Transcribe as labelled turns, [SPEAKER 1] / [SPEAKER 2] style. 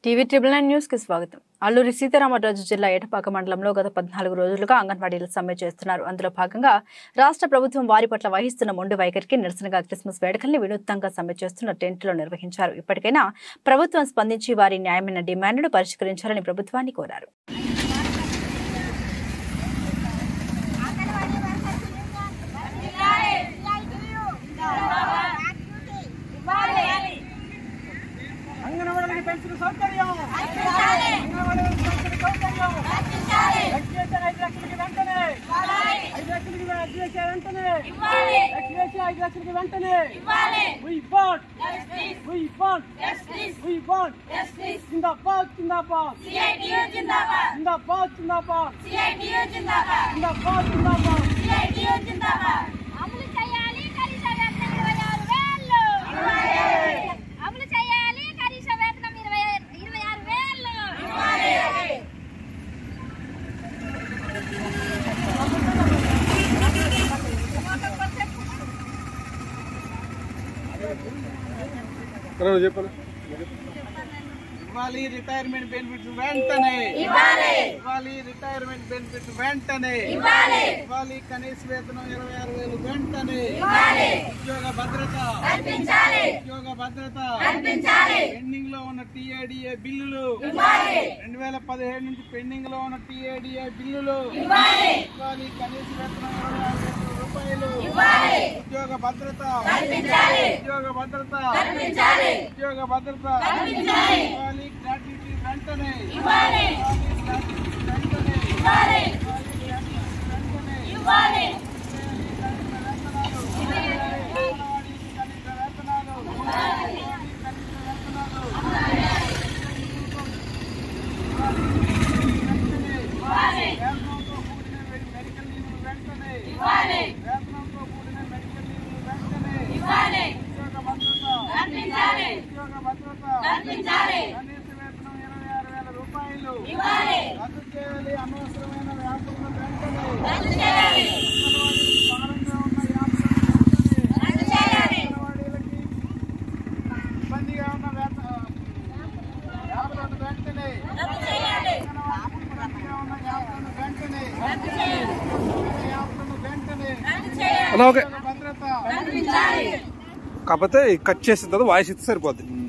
[SPEAKER 1] TV triple nine news కి స్వాగతం అల్లూరి సీతారామరాజు జిల్లా ఏటపాక మండలంలో గత పద్నాలుగు రోజులుగా అంగన్వాడీలు సమ్మె చేస్తున్నారు అందులో భాగంగా రాష్ట్ర ప్రభుత్వం వారి పట్ల వహిస్తున్న మొండి వైఖరికి నిరసనగా క్రిస్మస్ వేడుకల్ని వినూత్నంగా సమ్మె చేస్తున్న టెంట్లో నిర్వహించారు ఇప్పటికైనా ప్రభుత్వం స్పందించి వారి న్యాయమైన డిమాండ్ను పరిష్కరించాలని ప్రభుత్వాన్ని కోరారు
[SPEAKER 2] అంగన్వాడీలకు పెంచిన సౌకర్యం అంగన్వాడీలకు పెంచిన సౌకర్యం ఎక్స్గ్రేషన్ ఐదు లక్షలకి వెంటనే ఐదు లక్షలకి ఎక్స్గ్రేషన్ వెంటనే ఎక్స్గ్రేషన్ ఐదు లక్షలకి వెంటనే We want We want We want జిందాబాద్ జిందాబాద్ జిందాబాద్ జిందాబాద్ జిందాబాద్ జిందాబాద్
[SPEAKER 3] అమలు చేయాలి కనీస వేతనం ఇరవై ఆరు వేలు అమలు చేయాలి కనీస వేతనం ఇరవై ఇరవై ఆరు వేలు
[SPEAKER 2] ఇవ్వాలి రిటైర్మెంట్ బెనిఫిట్స్ వెంటనే ఇవ్వాలి రిటైర్మెంట్ బెనిఫిట్స్ వెంటనే ఇవ్వాలి కనీస వేతనం ఇరవై ఆరు వేలు వెంటనే ఉద్యోగ భద్రత ఉద్యోగ భద్రత పెండింగ్ లో ఉన్న టీఏడిఏ బిల్లులు రెండు వేల పదిహేడు నుంచి పెండింగ్ లో ఉన్న టీఏడిఏ బిల్లులు ఇవ్వాలి కనీస వేతనం ఇరవై ఆరు వేల రూపాయలు ఉద్యోగ భద్రత ఉద్యోగ భద్రత ఉద్యోగ భద్రత ఇవ్వాలి గ్రాట్యుటీ వెంటనే ఇవ్వాలి గ్రాట్యుటీ వెంటనే ఇవ్వాలి వెంటనే రద్దు చేయాలి అనవసరమైన వ్యాపారం వెంటనే భారంగా ఉన్న వ్యాపారం అంగన్వాడీలకి ఇబ్బందిగా ఉన్న వేత వ్యాపారం వెంటనే అంగన్వాడీకి ఇబ్బందిగా ఉన్న వ్యాపారం వెంటనే వ్యాపారం వెంటనే
[SPEAKER 4] అలా ఓకే
[SPEAKER 2] భద్రత
[SPEAKER 4] కాకపోతే కట్ చేసిన తర్వాత వాయిస్ ఇస్తే సరిపోద్ది